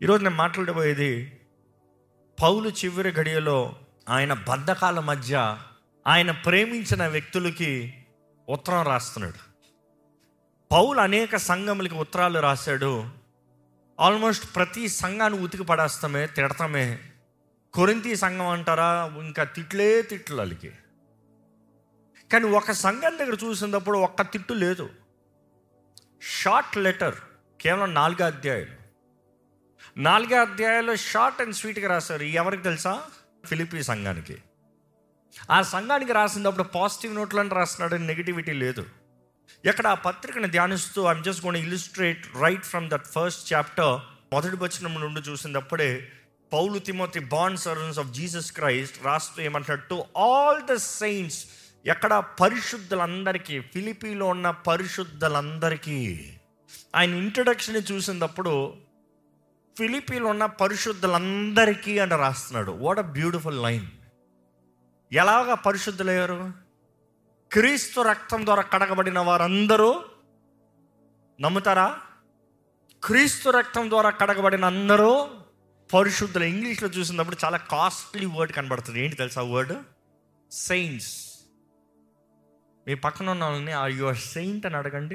ఈరోజు నేను మాట్లాడబోయేది పౌలు చివరి గడియలో ఆయన బంధకాల మధ్య ఆయన ప్రేమించిన వ్యక్తులకి ఉత్తరం రాస్తున్నాడు పౌలు అనేక సంఘములకి ఉత్తరాలు రాశాడు ఆల్మోస్ట్ ప్రతి సంఘాన్ని ఉతికి పడేస్తామే తిడతామే కొరింతి సంఘం అంటారా ఇంకా తిట్లే తిట్లు వాళ్ళకి కానీ ఒక సంఘం దగ్గర చూసినప్పుడు ఒక్క తిట్టు లేదు షార్ట్ లెటర్ కేవలం నాలుగో అధ్యాయులు నాలుగో అధ్యాయాలు షార్ట్ అండ్ స్వీట్గా రాశారు ఎవరికి తెలుసా ఫిలిపీ సంఘానికి ఆ సంఘానికి రాసినప్పుడు పాజిటివ్ నోట్లను రాస్తున్నాడు నెగిటివిటీ లేదు ఎక్కడ ఆ పత్రికను ధ్యానిస్తూ I'm just gonna illustrate right from that first chapter మొదటి వచనం నుండి చూసినప్పుడే Paul Timothy bond servants of Jesus Christ రాస్తూ ఏమంటాడు టు ఆల్ ద సెయింట్స్ ఎక్కడ పరిశుద్ధులందరికీ ఫిలిపీలో ఉన్న పరిశుద్ధులందరికీ ఆయన ఇంట్రడక్షన్ చూసినప్పుడు ఫిలిపీలో ఉన్న పరిశుద్ధులందరికీ అని రాస్తున్నాడు వాట్ అ బ్యూటిఫుల్ లైన్ ఎలాగా పరిశుద్ధులయ్యారు క్రీస్తు రక్తం ద్వారా కడగబడిన వారందరూ నమ్ముతారా క్రీస్తు రక్తం ద్వారా కడగబడిన అందరూ పరిశుద్ధులు ఇంగ్లీష్లో చూసినప్పుడు చాలా కాస్ట్లీ వర్డ్ కనబడుతుంది ఏంటి తెలుసా వర్డ్ సెయింట్స్ మీ పక్కన ఉన్న వాళ్ళని ఆర్ యువర్ సెయింట్ అని అడగండి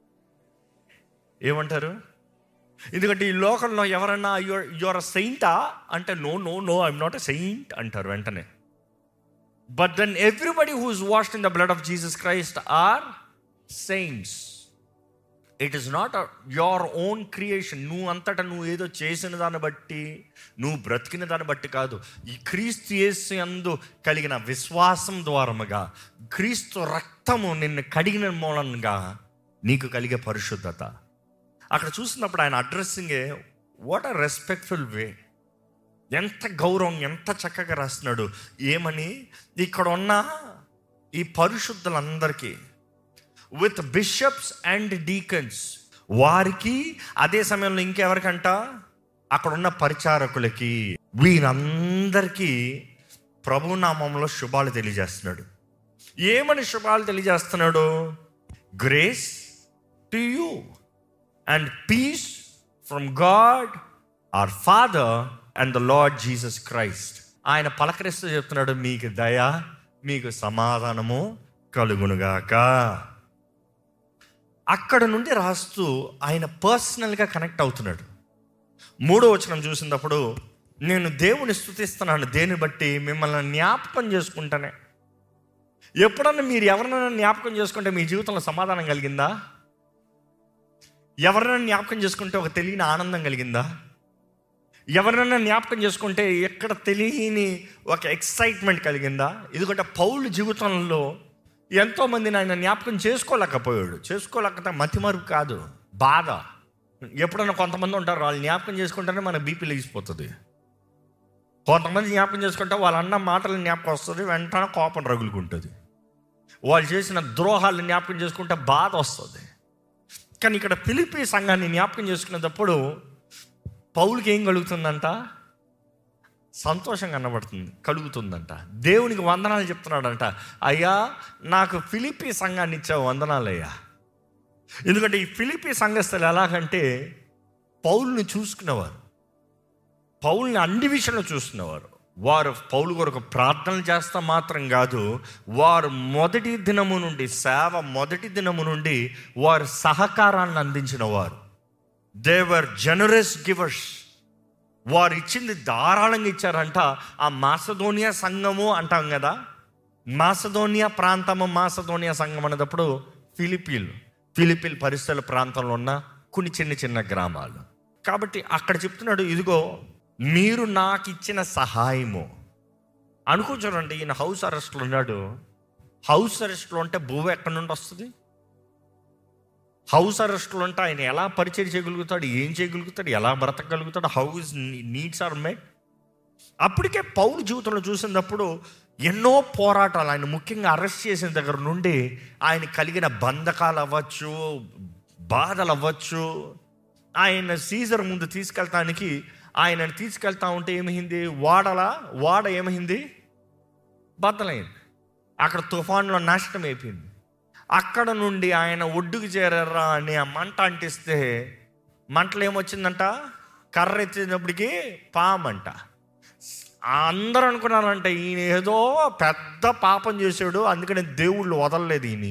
ఏమంటారు ఎందుకంటే ఈ లోకంలో ఎవరన్నా యువర్ యువర్ సెయింటా అంటే no no no I'm not a saint అంటారు వెంటనే but then everybody who's washed in the blood of Jesus Christ are saints it is not your own creation నువ్వు అంతటా నువ్వు ఏదో చేసిన దాన్ని బట్టి నువ్వు బ్రతికిన దాన్ని బట్టి కాదు ఈ క్రీస్తు యేసు యందు కలిగిన విశ్వాసం ద్వారముగా క్రీస్తు రక్తము నిన్ను కడిగిన మూలంగా నీకు కలిగే పరిశుద్ధత అక్కడ చూసినప్పుడు ఆయన అడ్రస్సింగే వాట్ అ రెస్పెక్ట్ఫుల్ వే ఎంత గౌరవం ఎంత చక్కగా రాస్తున్నాడు ఏమని ఇక్కడ ఉన్న ఈ పరిశుద్ధులందరికీ విత్ బిషప్స్ అండ్ డీకన్స్ వారికి అదే సమయంలో ఇంకెవరికంట అక్కడ ఉన్న పరిచారకులకి వీరందరికీ ప్రభునామంలో శుభాలు తెలియజేస్తున్నాడు ఏమని శుభాలు తెలియజేస్తున్నాడు grace to you and peace from God our father and the Lord Jesus Christ ఆయన పలకరిస్తూ చెప్తున్నాడు మీకు దయ మీకు సమాధానము కలుగునుగాక అక్కడ నుండి రాస్తూ ఆయన పర్సనల్గా కనెక్ట్ అవుతున్నాడు మూడో వచనం చూసినప్పుడు నేను దేవుని స్థుతిస్తున్నాను దేని బట్టి మిమ్మల్ని జ్ఞాపకం చేసుకుంటానే ఎప్పుడన్నా మీరు ఎవరినైనా జ్ఞాపకం చేసుకుంటే మీ జీవితంలో సమాధానం కలిగిందా ఎవరినైనా జ్ఞాపకం చేసుకుంటే ఒక తెలియని ఆనందం కలిగిందా ఎవరినైనా జ్ఞాపకం చేసుకుంటే ఎక్కడ తెలియని ఒక ఎక్సైట్మెంట్ కలిగిందా ఎందుకంటే పౌలు జీవితంలో ఎంతో మందిని ఆయన జ్ఞాపకం చేసుకోలేకపోయాడు చేసుకోలేకపోతే మతిమరుపు కాదు బాధ ఎప్పుడన్నా కొంతమంది ఉంటారు వాళ్ళు జ్ఞాపకం చేసుకుంటేనే మన బీపీ లెగిసిపోతుంది కొంతమంది జ్ఞాపకం చేసుకుంటే వాళ్ళ అన్న మాటలు జ్ఞాపకం వస్తుంది వెంటనే కోపం రగులుకుంటుంది వాళ్ళు చేసిన ద్రోహాలు జ్ఞాపకం చేసుకుంటే బాధ వస్తుంది కానీ ఇక్కడ ఫిలిపి సంఘాన్ని జ్ఞాపకం చేసుకునేటప్పుడు పౌలకి ఏం కలుగుతుందంట సంతోషం కనబడుతుంది కలుగుతుందంట దేవునికి వందనాలు చెప్తున్నాడంట అయ్యా నాకు ఫిలిపి సంఘాన్ని ఇచ్చావు వందనాలు అయ్యా ఎందుకంటే ఈ ఫిలిపి సంఘస్థలు ఎలాగంటే పౌల్ని చూసుకునేవారు పౌల్ని అన్ని విషయంలో చూస్తున్నవారు వారు పౌలు కొరకు ప్రార్థనలు చేస్తా మాత్రం కాదు వారు మొదటి దినము నుండి సేవ మొదటి దినము నుండి వారు సహకారాన్ని అందించిన వారు దేవర్ జనరస్ గివర్స్ వారు ఇచ్చింది ధారాళంగా ఇచ్చారంట ఆ మాసధోనియా సంఘము అంటాం కదా మాసధోనియా ప్రాంతము మాసధోనియా సంఘం అనేటప్పుడు ఫిలిపీన్ ఫిలిపీన్ పరిసర ప్రాంతంలో ఉన్న కొన్ని చిన్న చిన్న గ్రామాలు కాబట్టి అక్కడ చెప్తున్నాడు ఇదిగో మీరు నాకు ఇచ్చిన సహాయము అనుకుంటారండి ఈయన హౌస్ అరెస్ట్లో ఉన్నాడు హౌస్ అరెస్ట్లో ఉంటే భూమి ఎక్కడి నుండి వస్తుంది హౌస్ అరెస్ట్లో ఉంటే ఆయన ఎలా పరిచయం చేయగలుగుతాడు ఏం చేయగలుగుతాడు ఎలా బ్రతకగలుగుతాడు how his needs are made అప్పటికే పౌరు జీవితంలో చూసినప్పుడు ఎన్నో పోరాటాలు ఆయన ముఖ్యంగా అరెస్ట్ చేసిన దగ్గర నుండి ఆయన కలిగిన బంధకాలు అవ్వచ్చు బాధలు అవ్వచ్చు ఆయన సీజర్ ముందు తీసుకెళ్తానికి ఆయనను తీసుకెళ్తా ఉంటే ఏమైంది వాడలా వాడ ఏమైంది బద్దలైంది అక్కడ తుఫాన్లో నాశనం అయిపోయింది అక్కడ నుండి ఆయన ఒడ్డుకు చేరారా అని ఆ మంట అంటిస్తే మంటలు ఏమొచ్చిందంట కర్ర ఎత్తినప్పటికీ పాము అంట అందరూ అనుకున్నారంటే ఈయన ఏదో పెద్ద పాపం చేసాడు అందుకని దేవుళ్ళు వదలలేదు ఈయన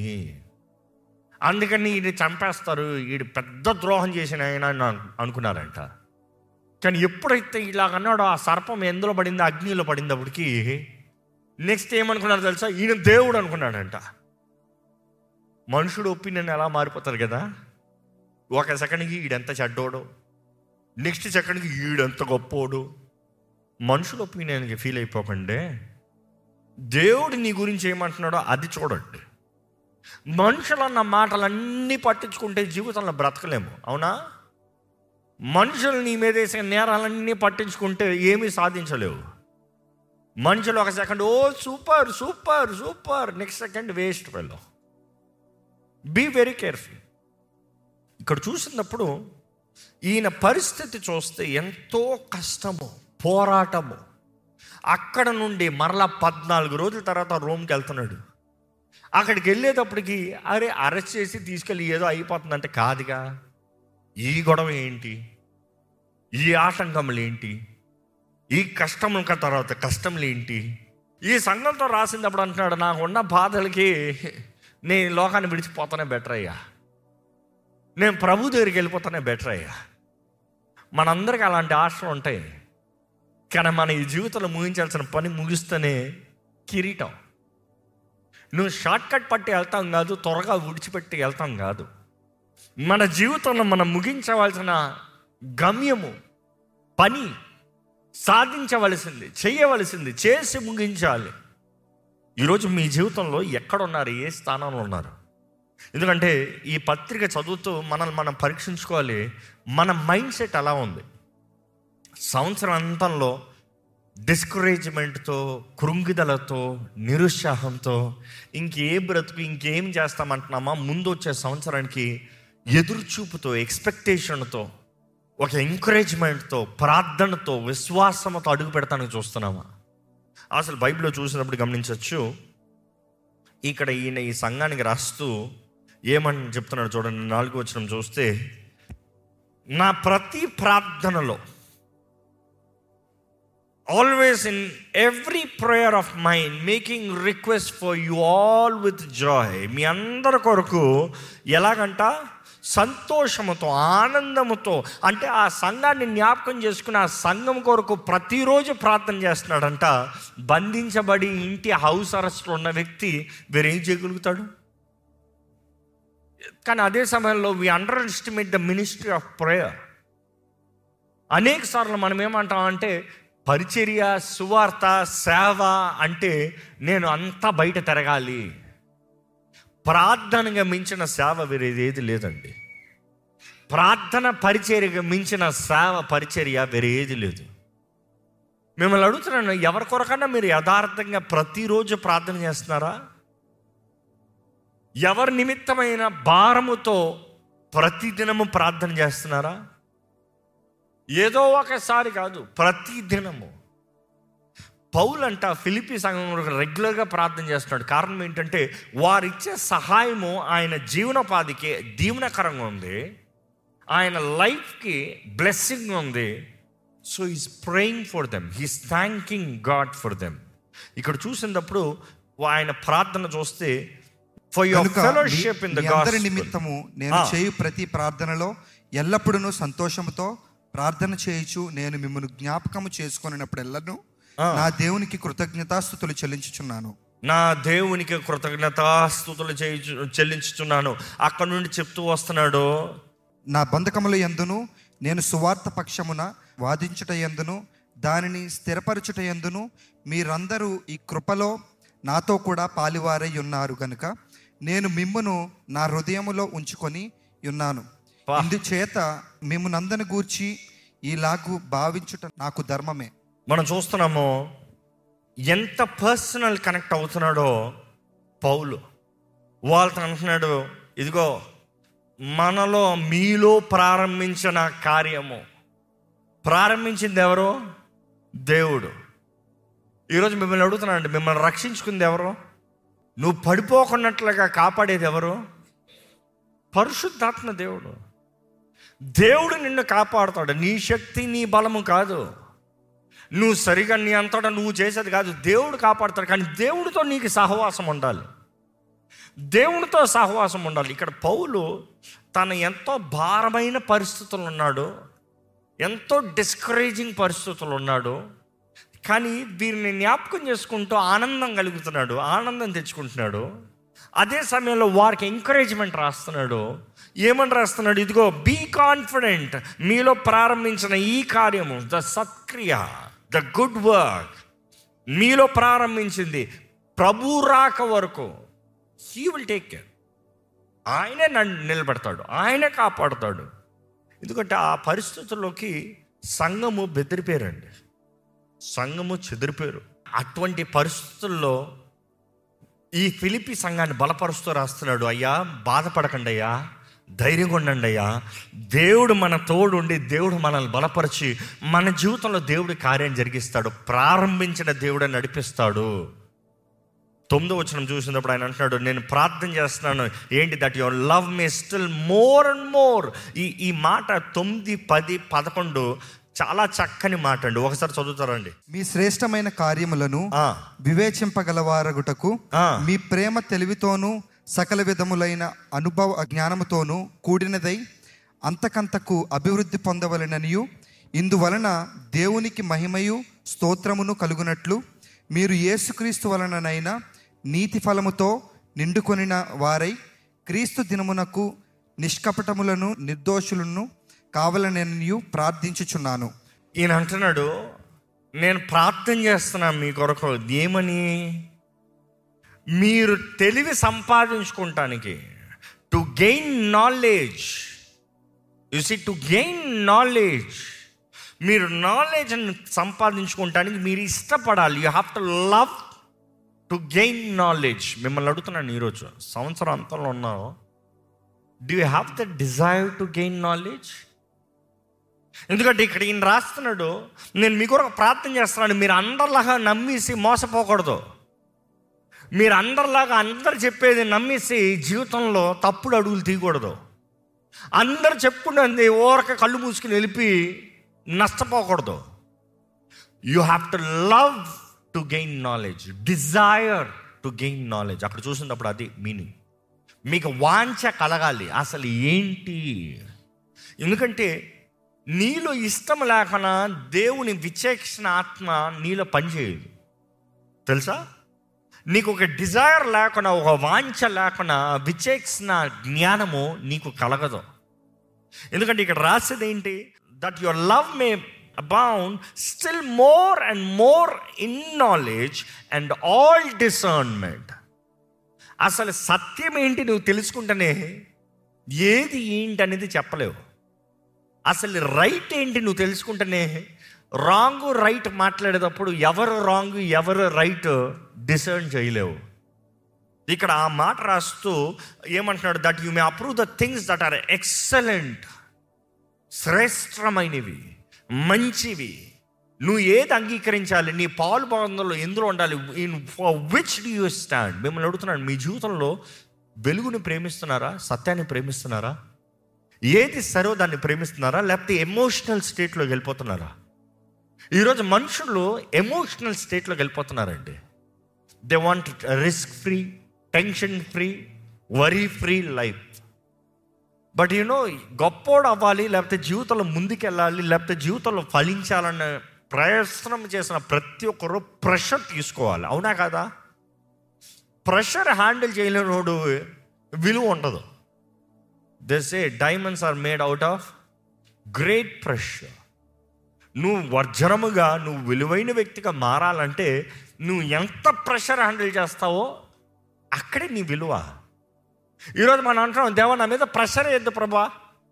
అందుకని ఈయన చంపేస్తారు ఈడు పెద్ద ద్రోహం చేసిన ఆయన అని అను- అనుకున్నారంట కానీ ఎప్పుడైతే ఇలాగన్నాడో ఆ సర్పం ఎందులో పడింది అగ్నిలో పడినప్పటికీ నెక్స్ట్ ఏమనుకున్నారు తెలుసా ఈయన దేవుడు అనుకున్నాడంట మనుషుడు ఒపీనియన్ ఎలా మారిపోతారు కదా ఒక సెకండ్కి ఈడెంత చెడ్డోడు నెక్స్ట్ సెకండ్కి ఈడెంత గొప్పోడు మనుషుల ఒపీనియన్కి ఫీల్ అయిపోకండి దేవుడు నీ గురించి ఏమంటున్నాడో అది చూడండి మనుషులు అన్న మాటలన్నీ పట్టించుకుంటే జీవితంలో బ్రతకలేము అవునా మనుషులు నీ మీద వేసే నేరాలన్నీ పట్టించుకుంటే ఏమీ సాధించలేవు మనుషులు ఒక second oh super super super next second waste వెళ్ళు బీ వెరీ కేర్ఫుల్ ఇక్కడ చూసినప్పుడు ఈయన పరిస్థితి చూస్తే ఎంతో కష్టము పోరాటము అక్కడ నుండి మరలా పద్నాలుగు రోజుల తర్వాత రోమ్కి వెళ్తున్నాడు అక్కడికి వెళ్ళేటప్పటికి అరే అరెస్ట్ చేసి తీసుకెళ్ళి ఏదో అయిపోతుందంటే కాదుగా ఈ గొడవ ఏంటి ఈ ఆటంకములు ఏంటి ఈ కష్టముల తర్వాత కష్టములు ఏంటి ఈ సంఘంతో రాసినప్పుడు అంటున్నాడు నాకు ఉన్న బాధలకి నేను ఈ లోకాన్ని విడిచిపోతానే బెటర్ అయ్యా నేను ప్రభు దగ్గరికి వెళ్ళిపోతానే బెటర్ అయ్యా మనందరికీ అలాంటి ఆశలు ఉంటాయి కానీ మన ఈ జీవితంలో ముగించాల్సిన పని ముగిస్తేనే కిరీటం నువ్వు షార్ట్ కట్ పట్టి వెళ్తాం కాదు త్వరగా విడిచిపెట్టి వెళ్తాం కాదు మన జీవితంలో మనం ముగించవలసిన గమ్యము పని సాధించవలసింది చేయవలసింది చేసి ముగించాలి ఈరోజు మీ జీవితంలో ఎక్కడున్నారు ఏ స్థానంలో ఉన్నారు ఎందుకంటే ఈ పత్రిక చదువుతూ మనల్ని మనం పరీక్షించుకోవాలి మన మైండ్ సెట్ ఎలా ఉంది సంవత్సరం అంతంలో డిస్కరేజ్మెంట్తో కృంగిదలతో నిరుత్సాహంతో ఇంకే బ్రతుకు ఇంకేం చేస్తామంటున్నామా ముందు వచ్చే సంవత్సరానికి ఎదురుచూపుతో ఎక్స్పెక్టేషన్తో ఒక ఎంకరేజ్మెంట్తో ప్రార్థనతో విశ్వాసంతో అడుగు పెడతానికి చూస్తున్నామా అసలు బైబిల్లో చూసినప్పుడు గమనించవచ్చు ఇక్కడ ఈయన ఈ సంఘానికి రాస్తూ ఏమని చెప్తున్నాడు చూడండి నాలుగు వచ్చిన చూస్తే నా ప్రతి ప్రార్థనలో always in every prayer of mine making request for you all with joy మీ అందరి కొరకు ఎలాగంట సంతోషముతో ఆనందముతో అంటే ఆ సంఘాన్ని జ్ఞాపకం చేసుకుని ఆ సంఘం కొరకు ప్రతిరోజు ప్రార్థన చేస్తున్నాడంట బంధించబడి ఇంటి హౌస్ అరెస్ట్లో ఉన్న వ్యక్తి వేరేం చేయగలుగుతాడు కానీ అదే సమయంలో we underestimate the ministry of prayer అనేక సార్లు మనం ఏమంటాం అంటే పరిచర్య సువార్త సేవ అంటే నేను అంతా బయట తిరగాలి ప్రార్థనగా మించిన సేవ వేరేది ఏది లేదండి ప్రార్థన పరిచర్యగా మించిన సేవ పరిచర్య వేరేది లేదు మిమ్మల్ని అడుగుతున్నాను ఎవరి కొరకన్నా మీరు యథార్థంగా ప్రతిరోజు ప్రార్థన చేస్తున్నారా ఎవరి నిమిత్తమైన భారముతో ప్రతిదినము ప్రార్థన చేస్తున్నారా ఏదో ఒకసారి కాదు ప్రతి దినము పౌలు అంట ఫిలిపి సంఘం కొరకు రెగ్యులర్గా ప్రార్థన చేస్తున్నాడు కారణం ఏంటంటే వారిచ్చే సహాయము ఆయన జీవనోపాధికి దీవనకరంగా ఉంది ఆయన లైఫ్కి బ్లెస్సింగ్ ఉంది so is praying for them he's thanking God for them ఇక్కడ చూసినప్పుడు ఆయన ప్రార్థన చూస్తే ఫర్ యువర్ కనుక ఫెలోషిప్ ఇన్ ద మీ అందరి నిమిత్తము నేను చేయు ప్రతి ప్రార్థనలో ఎల్లప్పుడూ సంతోషముతో ప్రార్థన చేయుచు నేను మిమ్మల్ని జ్ఞాపకము చేసుకున్నప్పుడెల్లను నా దేవునికి కృతజ్ఞతాస్థుతులు చెల్లించుచున్నాను నా దేవునికి కృతజ్ఞతాస్తుతులు చేయి చెల్లించుచున్నాను అక్కడ నుండి చెప్తూ వస్తున్నాడు నా బంధకముల ఎందును నేను సువార్త పక్షమున వాదించుట ఎందును దానిని స్థిరపరచుట ఎందును మీరందరూ ఈ కృపలో నాతో కూడా పాలివారై ఉన్నారు గనుక నేను మిమ్మును నా హృదయములో ఉంచుకొని ఉన్నాను పా. ఇందుచేత మిమ్మునందను గూర్చి ఈలాగు భావించుట నాకు ధర్మమే మనం చూస్తున్నాము ఎంత పర్సనల్ కనెక్ట్ అవుతున్నాడో పౌలు వాళ్ళతో అంటున్నాడు ఇదిగో మనలో మీలో ప్రారంభించిన కార్యము ప్రారంభించింది ఎవరు దేవుడు ఈరోజు మిమ్మల్ని అడుగుతున్నానండి మిమ్మల్ని రక్షించుకుంది ఎవరు నువ్వు పడిపోకున్నట్లుగా కాపాడేది ఎవరు పరిశుద్ధాత్మ దేవుడు దేవుడు నిన్ను కాపాడుతాడు నీ శక్తి నీ బలము కాదు నువ్వు సరిగా నీ అంతటా నువ్వు చేసేది కాదు దేవుడు కాపాడుతాడు కానీ దేవుడితో నీకు సహవాసం ఉండాలి దేవునితో సహవాసం ఉండాలి ఇక్కడ పౌలు తన ఎంతో భారమైన పరిస్థితులు ఉన్నాడు ఎంతో డిస్కరేజింగ్ పరిస్థితులు ఉన్నాడు కానీ వీరిని జ్ఞాపకం చేసుకుంటూ ఆనందం కలుగుతున్నాడు ఆనందం తెచ్చుకుంటున్నాడు అదే సమయంలో వారికి ఎంకరేజ్మెంట్ రాస్తున్నాడు ఏమని రాస్తున్నాడు ఇదిగో బీ కాన్ఫిడెంట్ మీలో ప్రారంభించిన ఈ కార్యము ద సత్క్రియ ద గుడ్ వర్క్ మీలో ప్రారంభించింది ప్రభు రాక వరకు హీ విల్ టేక్ కేర్ ఆయనే నన్ను నిలబెడతాడు ఆయనే కాపాడుతాడు ఎందుకంటే ఆ పరిస్థితుల్లోకి సంఘము బెదిరిపోయారండి సంఘము చెదిరిపోయారు అటువంటి పరిస్థితుల్లో ఈ ఫిలిపి సంఘాన్ని బలపరుస్తూ రాస్తున్నాడు అయ్యా బాధపడకండి అయ్యా ధైర్యంగా ఉండండి అయ్యా దేవుడు మన తోడు ఉండి దేవుడు మనల్ని బలపరిచి మన జీవితంలో దేవుడి కార్యం జరిగిస్తాడు ప్రారంభించిన దేవుడే నడిపిస్తాడు తొమ్మిదో వచనం చూసినప్పుడు ఆయన అంటున్నాడు నేను ప్రార్థన చేస్తున్నాను ఏంటి that your love may still more and more ఈ ఈ మాట తొమ్మిది పది పదకొండు చాలా చక్కని మాట అండి ఒకసారి చదువుతారండి మీ శ్రేష్టమైన కార్యములను ఆ, వివేచింపగలవారగుటకు ఆ. మీ ప్రేమ తెలివితోనూ సకల విధములైన అనుభవ జ్ఞానముతోనూ కూడినదై అంతకంతకు అభివృద్ధి పొందవలెననియు ఇందువలన దేవునికి మహిమయు స్తోత్రమును కలుగునట్లు మీరు యేసుక్రీస్తు వలననైనా నీతి ఫలముతో నిండుకొనిన వారై క్రీస్తు దినమునకు నిష్కపటములను నిర్దోషులను కావలననియు ప్రార్థించుచున్నాను ఈయన అంటున్నాడు నేను ప్రార్థన చేస్తున్నాను మీ కొరకు ఏమని మీరు తెలివి సంపాదించుకుంటానికి to gain knowledge you see to gain knowledge మీరు నాలెడ్జ్ సంపాదించుకుంటానికి మీరు ఇష్టపడాలి you have to love to gain knowledge మిమ్మల్ని అడుగుతున్నాను ఈరోజు సంవత్సరం అంతంలో ఉన్నావు do you have the desire to gain knowledge ఎందుకంటే ఇక్కడ ఈయన రాస్తున్నాడు నేను మీ కొరకు ప్రార్థన చేస్తున్నాను మీరు అందరిలాగా నమ్మేసి మోసపోకూడదు మీరు అందరిలాగా అందరు చెప్పేది నమ్మేసి జీవితంలో తప్పుడు అడుగులు తీయకూడదు అందరు చెప్పుకున్నది ఓరక కళ్ళు మూసుకుని వెళ్ళి నష్టపోకూడదు you have to love to gain knowledge desire to gain knowledge అక్కడ చూసినప్పుడు అది మీనింగ్ మీకు వాంఛ కలగాలి అసలు ఏంటి ఎందుకంటే నీలో ఇష్టం లేకుండా దేవుని విచేక్షణ ఆత్మ నీలో పనిచేయదు తెలుసా నీకు ఒక డిజైర్ లేకుండా ఒక వాంఛ లేకుండా విచేక్షణ జ్ఞానము నీకు కలగదు ఎందుకంటే ఇక్కడ రాసేది ఏంటి that your love may abound still more and more in knowledge and all discernment అసలు సత్యం ఏంటి నువ్వు తెలుసుకుంటేనే ఏది ఏంటి అనేది చెప్పలేవు అసలు రైట్ ఏంటి నువ్వు తెలుసుకుంటేనే రాంగ్ రైట్ మాట్లాడేటప్పుడు ఎవరు రాంగ్ ఎవరు రైట్ డిసర్న్ చేయలేవు ఇక్కడ ఆ మాట రాస్తూ ఏమంటున్నాడు that you may approve the things that are excellent శ్రేష్టమైనవి మంచివి నువ్వు ఏది అంగీకరించాలి నీ పాలు బంధంలో ఎందులో ఉండాలి in for which do you stand మిమ్మల్ని అడుగుతున్నాను మీ జీవితంలో వెలుగుని ప్రేమిస్తున్నారా సత్యాన్ని ప్రేమిస్తున్నారా ఏది సరో దాన్ని ప్రేమిస్తున్నారా లేకపోతే ఎమోషనల్ స్టేట్లోకి వెళ్ళిపోతున్నారా ఈరోజు మనుషులు ఎమోషనల్ స్టేట్లోకి వెళ్ళిపోతున్నారండి they want risk free tension free worry free life but you know గొప్పోడు అవ్వాలి లేకపోతే జీవితంలో ముందుకెళ్ళాలి లేకపోతే జీవితంలో ఫలించాలన్న ప్రయత్నం చేసిన ప్రతి ఒక్కరు ప్రెషర్ తీసుకోవాలి అవునా కదా ప్రెషర్ హ్యాండిల్ చేయలేనోడు విలువ ఉండదు this a diamonds are made out of great pressure నువ్వు వర్జనముగా నువ్వు విలువైన వ్యక్తిగా మారాలంటే నువ్వు ఎంత ప్రెషర్ హ్యాండిల్ చేస్తావో అక్కడే నీ విలువ ఈరోజు మనం అంటున్నాం దేవా నా మీద ప్రెషర్ ఏద్దు ప్రభా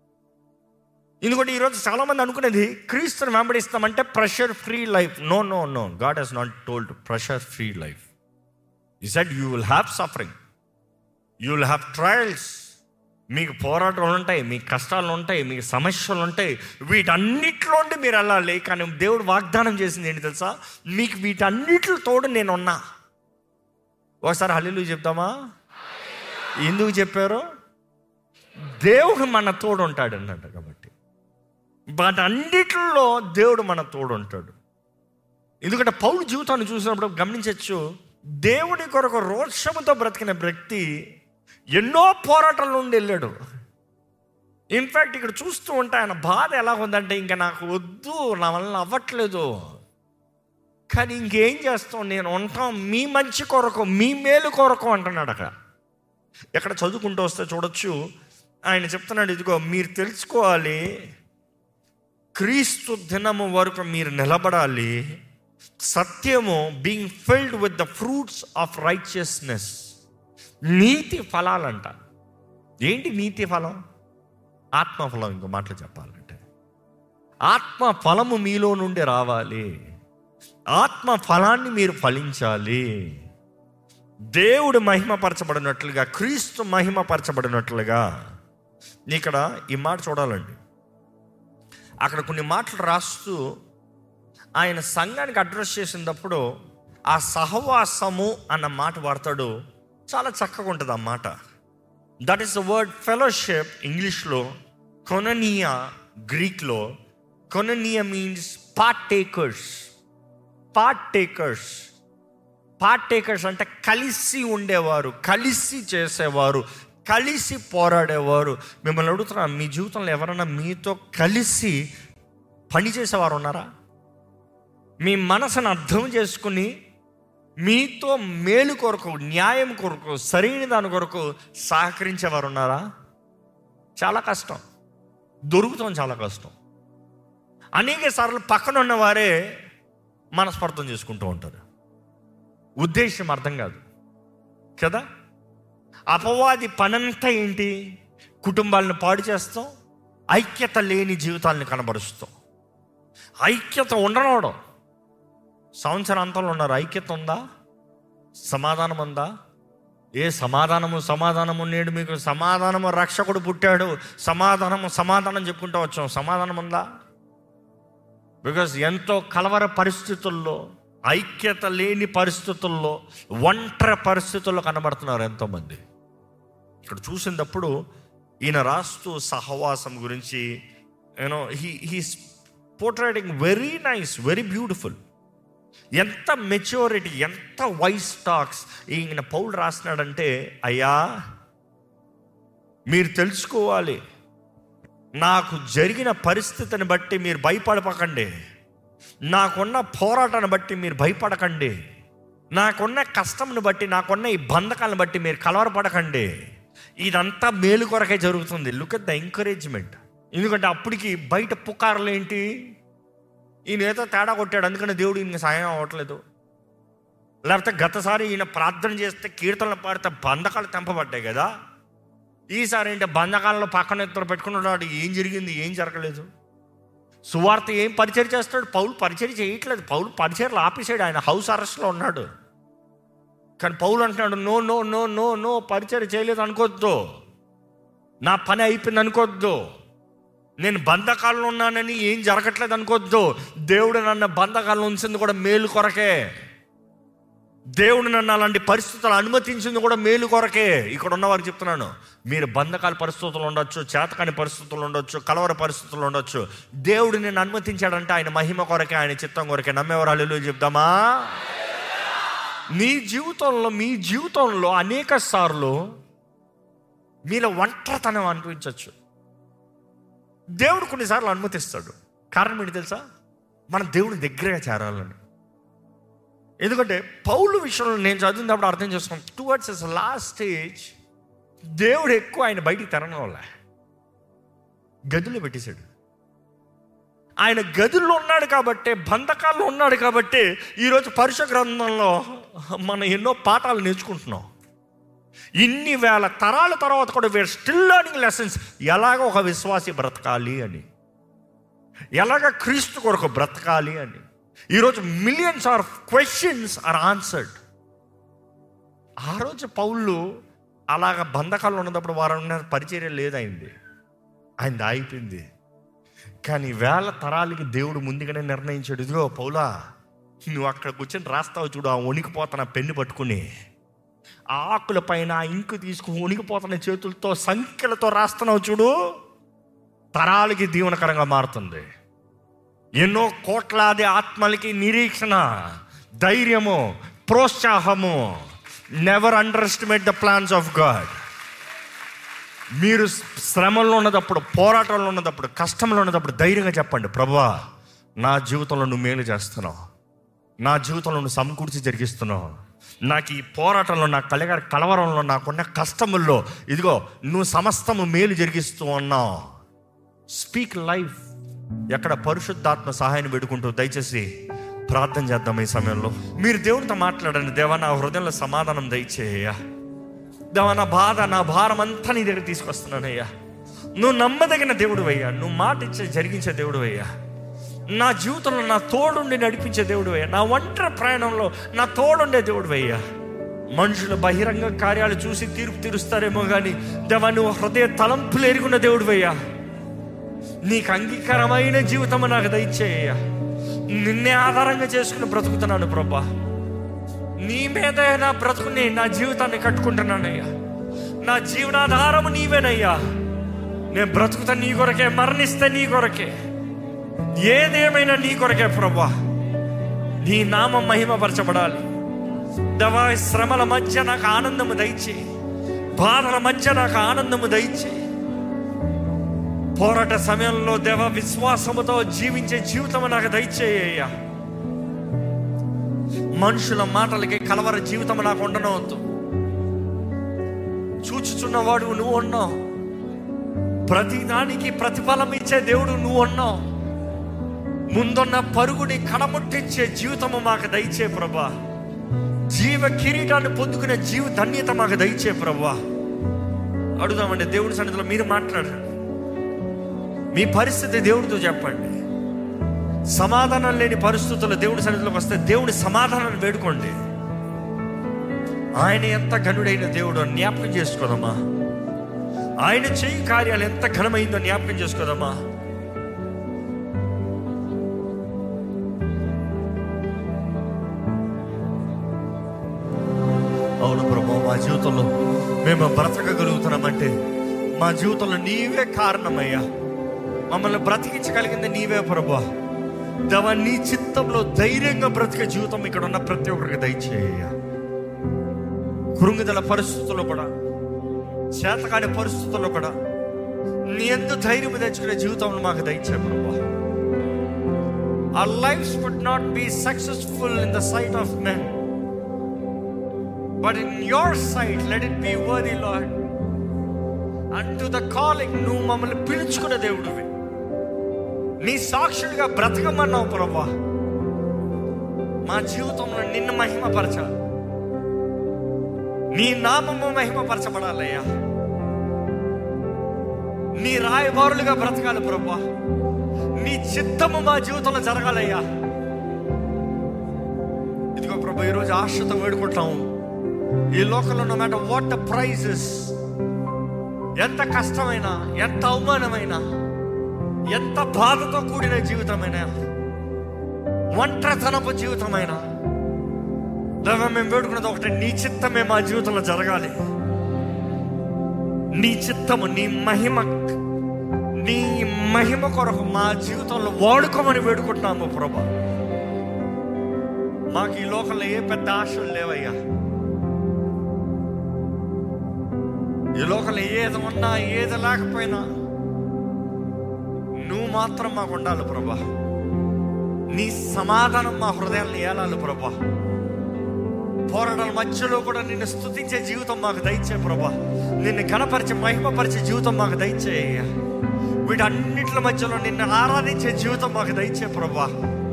ఎందుకంటే ఈరోజు చాలామంది అనుకునేది క్రీస్తుని వెంబడిస్తామంటే pressure free life no no no God has not told pressure free life he said you will have suffering you will have trials మీకు పోరాటాలు ఉంటాయి మీకు కష్టాలు ఉంటాయి మీకు సమస్యలు ఉంటాయి వీటన్నిటిలోండి మీరు వెళ్ళాలి కానీ దేవుడు వాగ్దానం చేసింది ఏంటి తెలుసా మీకు వీటన్నిటిలో తోడు నేను ఉన్నా ఒకసారి హల్లు చెప్తామా ఎందుకు చెప్పారు దేవుడు మన తోడు ఉంటాడు అన్నట్టు కాబట్టి బట్ అన్నిటిలో దేవుడు మన తోడు ఉంటాడు ఎందుకంటే పౌరు జీవితాన్ని చూసినప్పుడు గమనించవచ్చు దేవుడి కొరకు రోషముతో బ్రతికిన వ్యక్తి ఎన్నో పోరాటాల నుండి వెళ్ళాడు ఇన్ఫ్యాక్ట్ ఇక్కడ చూస్తూ ఉంటే ఆయన బాధ ఎలా ఉందంటే ఇంకా నాకు వద్దు నా వల్ల అవ్వట్లేదు కానీ ఇంకేం చేస్తాం నేను ఉంటాం మీ మంచి కొరకు మీ మేలు కొరకు అంటున్నాడు అక్కడ ఎక్కడ చదువుకుంటూ వస్తే చూడొచ్చు ఆయన చెప్తున్నాడు ఇదిగో మీరు తెలుసుకోవాలి క్రీస్తు దినము వరకు మీరు నిలబడాలి సత్యము being filled with the fruits of righteousness నీతి ఫలాలంట ఏంటి నీతి ఫలం ఆత్మఫలం ఇంకో మాటలు చెప్పాలంటే ఆత్మ ఫలము మీలో నుండి రావాలి ఆత్మ ఫలాన్ని మీరు ఫలించాలి దేవుడు మహిమపరచబడినట్లుగా క్రీస్తు మహిమపరచబడినట్లుగా ఇక్కడ ఈ మాట చూడాలండి అక్కడ కొన్ని మాటలు రాస్తూ ఆయన సంఘానికి అడ్రస్ చేసినప్పుడు ఆ సహవాసము అన్న మాట వాడతాడు చాలా చక్కగా ఉంటుంది ఆ మాట that is the word fellowship ఇంగ్లీష్లో కొననియా గ్రీక్లో koinonia means part takers part takers part takers అంటే కలిసి ఉండేవారు కలిసి చేసేవారు కలిసి పోరాడేవారు మిమ్మల్ని అడుగుతున్నా మీ జీవితంలో ఎవరైనా మీతో కలిసి పని చేసేవారు ఉన్నారా మీ మనసును అర్థం చేసుకుని మీతో మేలు కొరకు న్యాయం కొరకు సరైన దాని కొరకు సహకరించేవారు ఉన్నారా చాలా కష్టం దొరుకుతాం చాలా కష్టం అనేక సార్లు పక్కన ఉన్నవారే మనస్పర్థం చేసుకుంటూ ఉంటారు ఉద్దేశం అర్థం కాదు కదా అపవాది పనంతా ఏంటి కుటుంబాలను పాడు చేస్తాం ఐక్యత లేని జీవితాలను కనబరుస్తాం ఐక్యత ఉండనవడం సంవత్సరాంతంలో ఉన్నారు ఐక్యత ఉందా సమాధానం ఉందా ఏ సమాధానము సమాధానము నేడు మీకు సమాధానము రక్షకుడు పుట్టాడు సమాధానము సమాధానం చెప్పుకుంటూ వచ్చాం సమాధానం ఉందా బికాస్ ఎంతో కలవర పరిస్థితుల్లో ఐక్యత లేని పరిస్థితుల్లో ఒంటరి పరిస్థితుల్లో కనబడుతున్నారు ఎంతోమంది ఇక్కడ చూసినప్పుడు ఈయన రాస్తూ సహవాసం గురించి you know he he's portraying very nice very beautiful ఎంత మెచ్యూరిటీ ఎంత వైస్ టాక్స్ ఈయన పౌలు రాసినాడంటే అయ్యా మీరు తెలుసుకోవాలి నాకు జరిగిన పరిస్థితిని బట్టి మీరు భయపడపకండి నాకున్న పోరాటాన్ని బట్టి మీరు భయపడకండి నాకున్న కష్టంని బట్టి నాకున్న ఈ బంధకాలను బట్టి మీరు కలవరపడకండి ఇదంతా మేలు కొరకే జరుగుతుంది లుక్ అట్ ద ఎంకరేజ్మెంట్ ఎందుకంటే అప్పటికి బయట పుకార్లు ఏంటి ఈయన ఏదో తేడా కొట్టాడు అందుకని దేవుడు ఈయన సాయం అవ్వట్లేదు లేకపోతే గతసారి ఈయన ప్రార్థన చేస్తే కీర్తనలు పాడితే బంధకాలు తెంపబడ్డాయి కదా ఈసారి ఏంటి బంధకాలలో పక్కన ఇద్దరు పెట్టుకున్నాడు ఏం జరిగింది ఏం జరగలేదు సువార్త ఏం పరిచయం చేస్తాడు పౌలు పరిచయం చేయట్లేదు పౌలు పరిచయలు ఆపేసాడు ఆయన హౌస్ అరెస్ట్లో ఉన్నాడు కానీ పౌలు అంటున్నాడు no no no no no పరిచయం చేయలేదు అనుకోవద్దు నా పని అయిపోయింది అనుకోవద్దు నేను బంధకాల్లో ఉన్నానని ఏం జరగట్లేదు అనుకోవద్దు దేవుడు నన్ను బంధకాలను ఉంచింది కూడా మేలు కొరకే దేవుడు నన్ను అలాంటి పరిస్థితులు అనుమతించింది కూడా మేలు కొరకే ఇక్కడ ఉన్నవారికి చెప్తున్నాను మీరు బంధకాల పరిస్థితులు ఉండొచ్చు చేతకాని పరిస్థితులు ఉండొచ్చు కలవర పరిస్థితులు ఉండొచ్చు దేవుడు నేను అనుమతించాడంటే ఆయన మహిమ కొరకే ఆయన చిత్తం కొరకే నమ్మేవారు అల్లు చెప్దామా మీ జీవితంలో మీ జీవితంలో అనేక సార్లు మీలో ఒంటరితనం అనిపించవచ్చు దేవుడు కొన్నిసార్లు అనుమతిస్తాడు కారణం ఏంటి తెలుసా మన దేవుని దగ్గరగా చేరాలని ఎందుకంటే పౌలు విషయంలో నేను చదివినప్పుడు అర్థం చేసుకున్నాను టువర్డ్స్ ఇస్ లాస్ట్ స్టేజ్ దేవుడు ఎక్కువ ఆయన బయటికి తెరడం వల్ల గదిలో పెట్టేశాడు ఆయన గదుల్లో ఉన్నాడు కాబట్టి బంధకాల్లో ఉన్నాడు కాబట్టి ఈరోజు పరుష గ్రంథంలో మనం ఎన్నో పాఠాలు నేర్చుకుంటున్నాం ఇన్ని వేల తరాల తర్వాత కూడా వేర్ స్టిల్ లర్నింగ్ లెసన్స్ ఎలాగ ఒక విశ్వాసి బ్రతకాలి అని ఎలాగ క్రీస్తు కొరకు బ్రతకాలి అని ఈరోజు millions are questions are answered ఆ రోజు పౌళ్ళు అలాగ బంధకాలు ఉన్నప్పుడు వారు ఉన్న పరిచర్య లేదైంది ఆయన ఆగిపోయింది కానీ వేల తరాలకి దేవుడు ముందుగానే నిర్ణయించాడు ఇదిగో పౌలా నువ్వు అక్కడ కూర్చొని రాస్తావు చూడు ఆ వణికిపోతున్న పెన్ను పట్టుకుని ఆ ఆకుల పైన ఇంకు తీసుకుని వణికిపోతున్న చేతులతో సంఖ్యలతో రాస్తున్నావు చూడు తరాలకి దీవనకరంగా మారుతుంది ఎన్నో కోట్లాది ఆత్మలకి నిరీక్షణ ధైర్యము ప్రోత్సాహము never underestimate the plans of God మీరు శ్రమల్లో ఉన్నదప్పుడు పోరాటంలో ఉన్నదప్పుడు కష్టంలో ఉన్నదప్పుడు ధైర్యంగా చెప్పండి ప్రభా నా జీవితంలో నువ్వు మేలు చేస్తున్నావు నా జీవితంలో నువ్వు సమకూర్చి జరిగిస్తున్నావు నాకు ఈ పోరాటంలో నా కలిగ కలవరంలో నాకున్న కష్టముల్లో ఇదిగో నువ్వు సమస్తము మేలు జరిగిస్తూ ఉన్నావు స్పీక్ లైఫ్ ఎక్కడ పరిశుద్ధాత్మ సహాయాన్ని వేడుకుంటూ దయచేసి ప్రార్థన చేద్దాం ఈ సమయంలో మీరు దేవునితో మాట్లాడండి దేవా నా హృదయంలో సమాధానం దయచేయ్యా దేవా నా బాధ నా భారం అంతా నీ దగ్గర తీసుకొస్తున్నానయ్యా నువ్వు నమ్మదగిన దేవుడు అయ్యా నువ్వు మాట ఇచ్చే జరిగించే దేవుడు అయ్యా నా జీవితంలో నా తోడుండి నడిపించే దేవుడు అయ్యా నా ఒంటరి ప్రయాణంలో నా తోడుండే దేవుడు అయ్యా మనుషుల బహిరంగ కార్యాలు చూసి తీర్పు తీరుస్తారేమో కానీ దేవా నువ్వు హృదయ తలంపులు ఎరుగున్న దేవుడు అయ్యా నీకు అంగీకారమైన జీవితం నాకు దయచేయ నిన్నే ఆధారంగా చేసుకుని బ్రతుకుతున్నాను ప్రభా నీ మీదే నా బ్రతుకుని నా జీవితాన్ని కట్టుకుంటున్నానయ్యా నా జీవనాధారం నీవేనయ్యా నేను బ్రతుకుతా నీ కొరకే మరణిస్తే నీ కొరకే ఏదేమైనా నీ కొరకే ప్రభా నీ నామం మహిమపరచబడాలి దవా శ్రమల మధ్య నాకు ఆనందము దయచి బాధల మధ్య నాకు ఆనందము దయచి పోరాట సమయంలో దేవ విశ్వాసముతో జీవించే జీవితం నాకు దయచేయ్యా మనుషుల మాటలకి కలవర జీవితం నాకు ఉండనవద్దు చూచుచున్నవాడు నువ్వు ఉన్నావు ప్రతి దానికి ప్రతిఫలం ఇచ్చే దేవుడు నువ్వు ఉన్నావు ముందున్న పరుగుని కడముట్టించే జీవితము మాకు దయచే ప్రభా జీవ కిరీటాన్ని పొందుకునే జీవ ధన్యత మాకు దయచే ప్రభా అడుగుదామండి దేవుడి సన్నిధిలో మీరు మాట్లాడండి మీ పరిస్థితి దేవుడితో చెప్పండి సమాధానం లేని పరిస్థితుల్లో దేవుడి సన్నిధిలోకి వస్తే దేవుడి సమాధానాన్ని వేడుకోండి ఆయన ఎంత ఘనుడైన దేవుడు అని జ్ఞాపకం చేసుకోదమ్మా ఆయన చేయి కార్యాలు ఎంత ఘనమైందో జ్ఞాపకం చేసుకోదమ్మా అవును ప్రభు మా జీవితంలో మేము బ్రతకగలుగుతున్నామంటే మా జీవితంలో నీవే కారణమయ్యా మమ్మల్ని బ్రతికించగలిగింది నీవే ప్రభా దవ నీ చిత్తంలో ధైర్యంగా బ్రతికే జీవితం ఇక్కడ ఉన్న ప్రతి ఒక్కరికి దయచేయ కృంగిదల పరిస్థితుల్లో కూడా చేతకాని పరిస్థితుల్లో కూడా నీ ఎంత ధైర్యం తెచ్చుకునే జీవితంలో మాకు దయచే ప్రభా Our lives would not be successful in the sight of men. But in your sight, let it be worthy, Lord. అంటూ ద కాలింగ్ నువ్వు మమ్మల్ని పిలుచుకున్న దేవుడివి నీ సాక్షులుగా బ్రతకమన్నావు ప్రభా మా జీవితంలో నిన్ను మహిమపరచాలి నీ నామము మహిమపరచబడాలయ్యా నీ రాయబారులుగా బ్రతకాలి ప్రభా నీ చిత్తము మా జీవితంలో జరగాలయ్యా ఇదిగో ప్రభా ఈరోజు ఆశతో వేడుకుంటాము ఈ లోకంలో no matter what the prizes ఎంత కష్టమైనా ఎంత అవమానమైనా ఎంత బాధతో కూడిన జీవితమైనా ఒంటరితనపు జీవితమైనా దేవా మేము వేడుకున్నది ఒకటి నీ చిత్తమే మా జీవితంలో జరగాలి నీ చిత్తము నీ మహిమ నీ మహిమ కొరకు మా జీవితంలో వాడుకోమని వేడుకుంటున్నాము ప్రభా మాకు ఈ లోకంలో ఏ పెద్ద ఆశలు లేవయ్యా ఈ లోకంలో ఏది ఉన్నా ఏది లేకపోయినా నువ్వు మాత్రం మాకు ఉండాలి ప్రభా నీ సమాధానం మా హృదయాన్ని ఏలాలి ప్రభా పోరాటాల మధ్యలో కూడా నిన్ను స్తుతించే జీవితం మాకు దయచే ప్రభా నిన్ను గణపరిచే మహిమపరిచే జీవితం మాకు దయచేయ వీటన్నిటి మధ్యలో నిన్ను ఆరాధించే జీవితం మాకు దయచే ప్రభా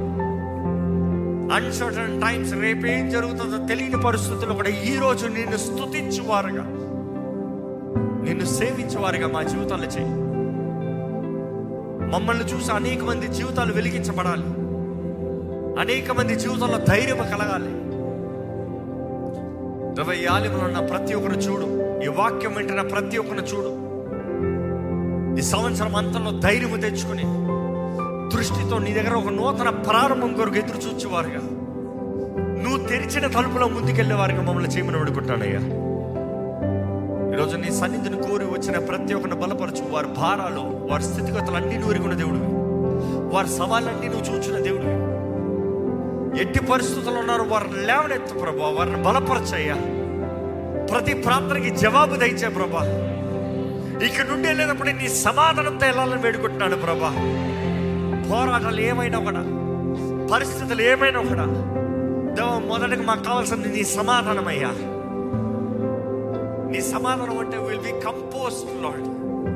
అన్సర్టన్ టైమ్స్ రేపేం జరుగుతుందో తెలియని పరిస్థితుల్లో కూడా ఈ రోజు నిన్ను స్తుతించువారుగా నిన్ను సేవించేవారుగా మా జీవితాలు చేయి మమ్మల్ని చూసి అనేక మంది జీవితాలు వెలిగించబడాలి అనేక మంది జీవితంలో ధైర్యం కలగాలి ఇరవై ఆలిమలో ఉన్న ప్రతి ఒక్కరు చూడు ఈ వాక్యం వింటున్న ప్రతి ఒక్కరు చూడు ఈ సంవత్సరం అంతంలో ధైర్యం తెచ్చుకుని దృష్టితో నీ దగ్గర ఒక నూతన ప్రారంభం కొరకు ఎదురు చూచేవారుగా నువ్వు తెరిచిన తలుపులో ముందుకెళ్ళేవారుగా మమ్మల్ని చేయమని వేడుకుంటానయ్యా ఈరోజు నీ సన్నిధిని కోరి వచ్చిన ప్రతి ఒక్కరిని బలపరచు వారి భారాలు వారి స్థితిగతులు అన్ని నూరుకున్న దేవుడు వారి సవాళ్ళన్నీ నువ్వు చూచిన దేవుడు ఎట్టి పరిస్థితుల్లో ఉన్నారు వారిని లేవనెత్తు ప్రభా వారిని బలపరచయ్యా ప్రతి ప్రార్థనకి జవాబు దయచే ప్రభా ఇక్కడ నుండి వెళ్ళేటప్పుడు నీ సమాధానంతో వెళ్ళాలని వేడుకుంటున్నాను ప్రభా పోరాటాలు ఏమైనా కూడా పరిస్థితులు ఏమైనా కూడా దేవ మొదటగా మాకు కావాల్సింది నీ సమాధానం అయ్యా నీ సమాధానం అంటే విల్ బి కంపోస్ట్ లాడ్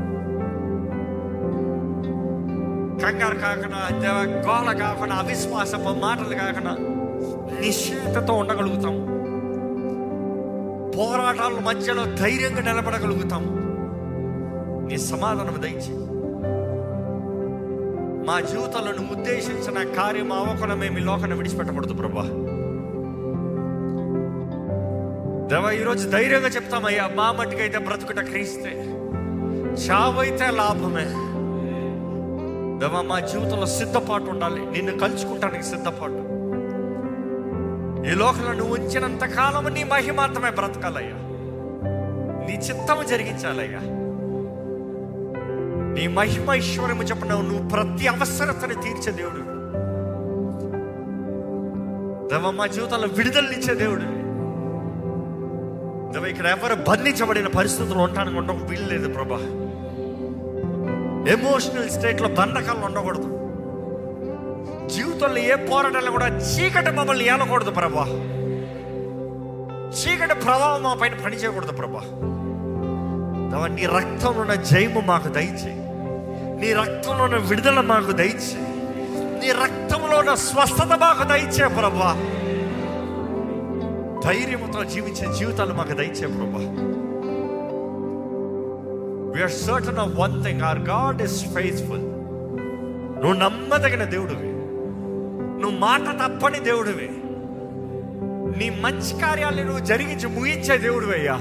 కంగారు కాకుండా దేవ గోల కాకుండా అవిశ్వాసపు మాటలు కాకుండా నిశ్చయతతో ఉండగలుగుతాం పోరాటాల మధ్యలో ధైర్యంగా నిలబడగలుగుతాం నీ సమాధానం దయచి మా జీవితంలో నువ్వు ఉద్దేశించిన కార్యం అవ్వకుండా మేము ఈ లోకాన్ని విడిచిపెట్టకూడదు ప్రభా దేవ ఈరోజు ధైర్యంగా చెప్తామయ్యా మా మట్టికైతే బ్రతుకుట క్రీస్తే చావైతే లాభమే దేవ మా జీవితంలో సిద్ధపాటు ఉండాలి నిన్ను కలుసుకుంటానికి సిద్ధపాటు ఈ లోకంలో నువ్వు ఉంచినంత కాలం నీ మహిమాత్రమే బ్రతకాలయ్యా నీ చిత్తము జరిగించాలయ్యా నీ మహిమ ఐశ్వర్యము చెప్పిన నువ్వు ప్రతి అవసరతను తీర్చే దేవుడు దేవ మా జీవితంలో విడుదలనిచ్చే దేవుడు దేవ ఇక్కడ ఎవరు బంధించబడిన పరిస్థితులు ఉండడానికి ఉండక వీలు లేదు ప్రభా ఎమోషనల్ స్టేట్లో బంధకాలు ఉండకూడదు జీవితంలో ఏ పోరాటాలు కూడా చీకటి మమ్మల్ని ఏలకూడదు ప్రభా చీకటి ప్రభావం మా పైన పనిచేయకూడదు ప్రభా దేవా, నీ రక్తంలో ఉన్న జయము మాకు దయచేయి నీ రక్తంలో ఉన్న విడుదల మాకు దయచేయి నీ రక్తంలో ఉన్న స్వస్థత మాకు దయచే ప్రభా ధైర్యంతో జీవించే జీవితాలు మాకు దయచే ప్రభా we are certain of one thing our God is faithful నువ్వు నమ్మదగిన దేవుడివి నువ్వు మాట తప్పని దేవుడివి నీ మంచి కార్యాలను నువ్వు జరిగించి ముగించే దేవుడివి అయ్యా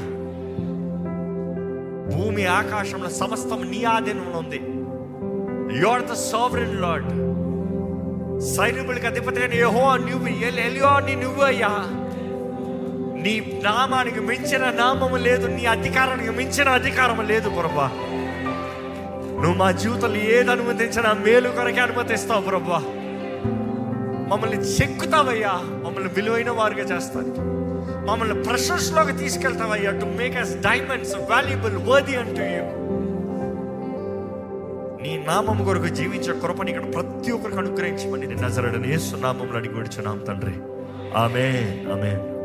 భూమి ఆకాశంలో సమస్తం నీ ఆధీనంలో ఉంది you are the sovereign Lord సైనికులకి అధిపతి అయిన యహో నువ్వు ఎలియో నీ నువ్వు అయ్యా నీ నామానికి మించిన నామము లేదు నీ అధికారానికి మించిన అధికారం లేదు ప్రభా నువ్వు మా జీవితంలో ఏది అనుమతించినా మేలు కొరకే అనుమతిస్తావు ప్రభా మమ్మల్ని చెక్కుతావయ్యా మమ్మల్ని విలువైన వారుగా చేస్తాను మమ్మల్ని ప్రశస్లోకి తీసుకెళ్తావయ్యా to make us diamonds valuable worthy అంటూ యూ నీ నామం కొరకు జీవించే కృపని ఇక్కడ ప్రతి ఒక్కరికి అనుగ్రహించమని నేను నజరడని యేసు నామంలో అడిగి విడుచున్నాం తండ్రి ఆమె ఆమె